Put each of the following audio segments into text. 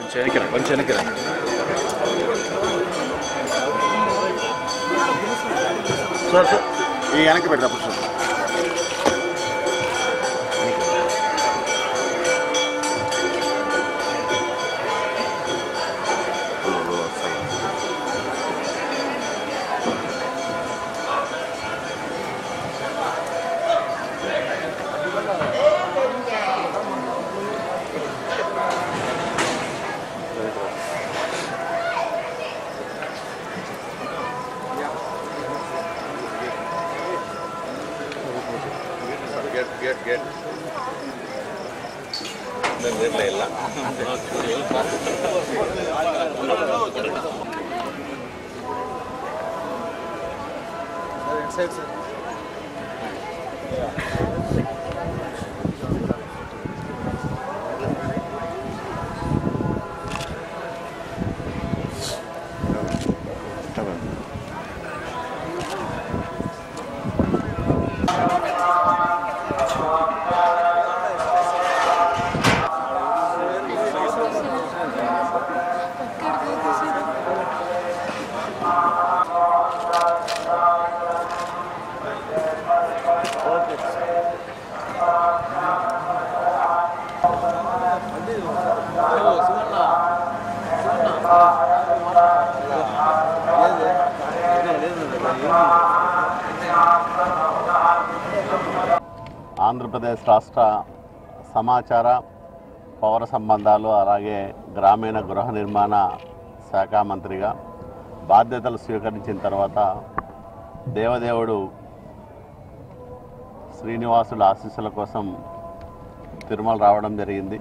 కొంచెం వెనక్కి రా, కొంచెం వెనక్కి రా. సార్ సార్ ఈ వెనక్కి పెట్టరా sir gate gate gate Andhra Pradesh రాష్ట్ర సమాచార పౌర సంబంధాలు అలాగే గ్రామీణ గృహ నిర్మాణ శాఖ మంత్రిగా బాధ్యతలు స్వీకరించిన తర్వాత దేవదేవుడు శ్రీనివాసుల ఆశీస్సుల కోసం తిరుమల రావడం జరిగింది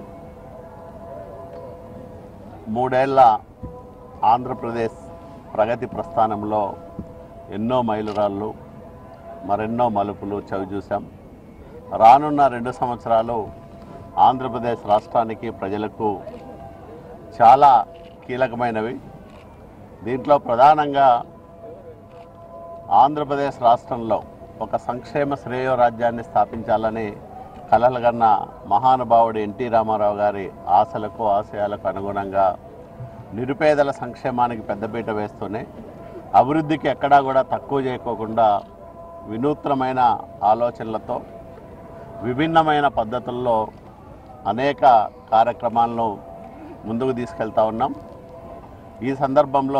మూడేళ్ల ఆంధ్రప్రదేశ్ ప్రగతి ప్రస్థానంలో ఎన్నో మైలురాళ్ళు మరెన్నో మలుపులు చవి చూసాం రానున్న రెండు సంవత్సరాలు ఆంధ్రప్రదేశ్ రాష్ట్రానికి ప్రజలకు చాలా కీలకమైనవి దీంట్లో ప్రధానంగా ఆంధ్రప్రదేశ్ రాష్ట్రంలో ఒక సంక్షేమ శ్రేయో రాజ్యాన్ని స్థాపించాలని కలలుగన్న మహానుభావుడు ఎన్టీ రామారావు గారి ఆశలకు ఆశయాలకు అనుగుణంగా నిరుపేదల సంక్షేమానికి పెద్దపీట వేస్తూనే అభివృద్ధికి ఎక్కడా కూడా తక్కువ చేయకోకుండా వినూత్నమైన ఆలోచనలతో విభిన్నమైన పద్ధతుల్లో అనేక కార్యక్రమాలను ముందుకు తీసుకెళ్తా ఉన్నాం ఈ సందర్భంలో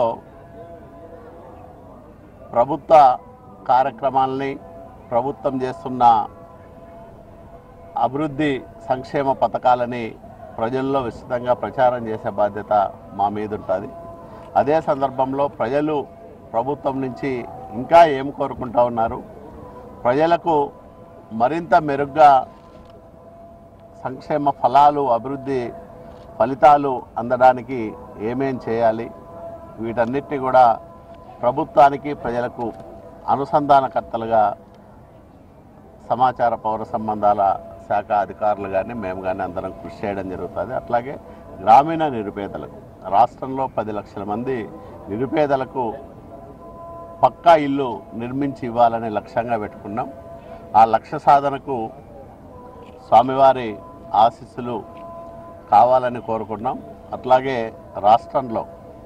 ప్రభుత్వ కార్యక్రమాలని ప్రభుత్వం చేస్తున్న అభివృద్ధి సంక్షేమ పథకాలని ప్రజల్లో విస్తృతంగా ప్రచారం చేసే బాధ్యత మా మీద ఉంటుంది అదే సందర్భంలో ప్రజలు ప్రభుత్వం నుంచి ఇంకా ఏం కోరుకుంటా ఉన్నారు ప్రజలకు మరింత మెరుగ్గా సంక్షేమ ఫలాలు అభివృద్ధి ఫలితాలు అందడానికి ఏమేం చేయాలి వీటన్నిటిని కూడా ప్రభుత్వానికి ప్రజలకు అనుసంధానకర్తలుగా సమాచార పౌర సంబంధాల శాఖ అధికారులు కానీ మేము కానీ అందరం కృషి చేయడం జరుగుతుంది అట్లాగే గ్రామీణ నిరుపేదలకు రాష్ట్రంలో పది లక్షల మంది నిరుపేదలకు పక్కా ఇల్లు నిర్మించి ఇవ్వాలని లక్ష్యంగా పెట్టుకున్నాం ఆ లక్ష్య సాధనకు స్వామివారి ఆశీస్సులు కావాలని కోరుకున్నాం అట్లాగే రాష్ట్రంలో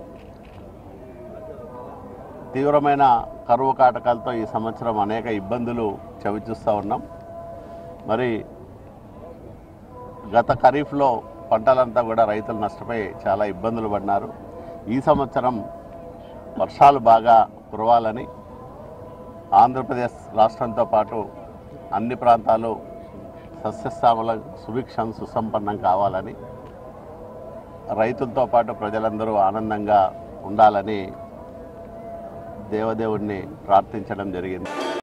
తీవ్రమైన కరువు కాటకాలతో ఈ సంవత్సరం అనేక ఇబ్బందులు చవిచూస్తూ ఉన్నాం మరి గత ఖరీఫ్లో పంటలంతా కూడా రైతులు నష్టపోయి చాలా ఇబ్బందులు పడినారు ఈ సంవత్సరం వర్షాలు బాగా కురవాలని ఆంధ్రప్రదేశ్ రాష్ట్రంతో పాటు అన్ని ప్రాంతాలు సస్యశ్యామల సుభిక్షం సుసంపన్నం కావాలని రైతులతో పాటు ప్రజలందరూ ఆనందంగా ఉండాలని దేవదేవుణ్ణి ప్రార్థించడం జరిగింది